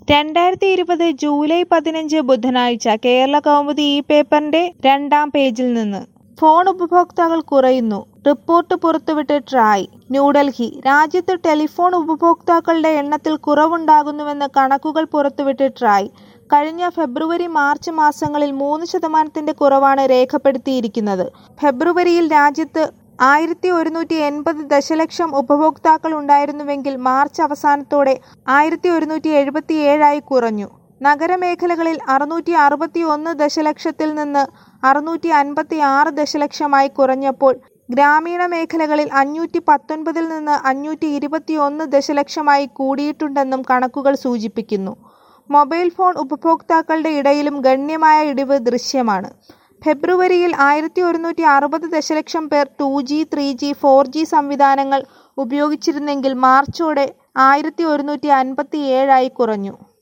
രണ്ടായിരത്തി ഇരുപത് ജൂലൈ പതിനഞ്ച് ബുധനാഴ്ച കേരള കൗമുദി ഈ പേപ്പറിന്റെ രണ്ടാം പേജിൽ നിന്ന് ഫോൺ ഉപഭോക്താക്കൾ കുറയുന്നു റിപ്പോർട്ട് പുറത്തുവിട്ട് ട്രായ് ന്യൂഡൽഹി രാജ്യത്ത് ടെലിഫോൺ ഉപഭോക്താക്കളുടെ എണ്ണത്തിൽ കുറവുണ്ടാകുന്നുവെന്ന് കണക്കുകൾ പുറത്തുവിട്ട് ട്രായ് കഴിഞ്ഞ ഫെബ്രുവരി മാർച്ച് മാസങ്ങളിൽ മൂന്ന് ശതമാനത്തിന്റെ കുറവാണ് രേഖപ്പെടുത്തിയിരിക്കുന്നത് ഫെബ്രുവരിയിൽ രാജ്യത്ത് ആയിരത്തി ഒരുന്നൂറ്റി എൺപത് ദശലക്ഷം ഉപഭോക്താക്കൾ ഉണ്ടായിരുന്നുവെങ്കിൽ മാർച്ച് അവസാനത്തോടെ ആയിരത്തി ഒരുന്നൂറ്റി എഴുപത്തിയേഴായി കുറഞ്ഞു നഗരമേഖലകളിൽ അറുന്നൂറ്റി അറുപത്തി ഒന്ന് ദശലക്ഷത്തിൽ നിന്ന് അറുന്നൂറ്റി അൻപത്തി ആറ് ദശലക്ഷമായി കുറഞ്ഞപ്പോൾ ഗ്രാമീണ മേഖലകളിൽ അഞ്ഞൂറ്റി പത്തൊൻപതിൽ നിന്ന് അഞ്ഞൂറ്റി ഇരുപത്തിയൊന്ന് ദശലക്ഷമായി കൂടിയിട്ടുണ്ടെന്നും കണക്കുകൾ സൂചിപ്പിക്കുന്നു മൊബൈൽ ഫോൺ ഉപഭോക്താക്കളുടെ ഇടയിലും ഗണ്യമായ ഇടിവ് ദൃശ്യമാണ് ഫെബ്രുവരിയിൽ ആയിരത്തി ഒരുന്നൂറ്റി അറുപത് ദശലക്ഷം പേർ two G three G four G സംവിധാനങ്ങൾ ഉപയോഗിച്ചിരുന്നെങ്കിൽ മാർച്ചോടെ ആയിരത്തി ഒരുന്നൂറ്റി അൻപത്തി ഏഴായി കുറഞ്ഞു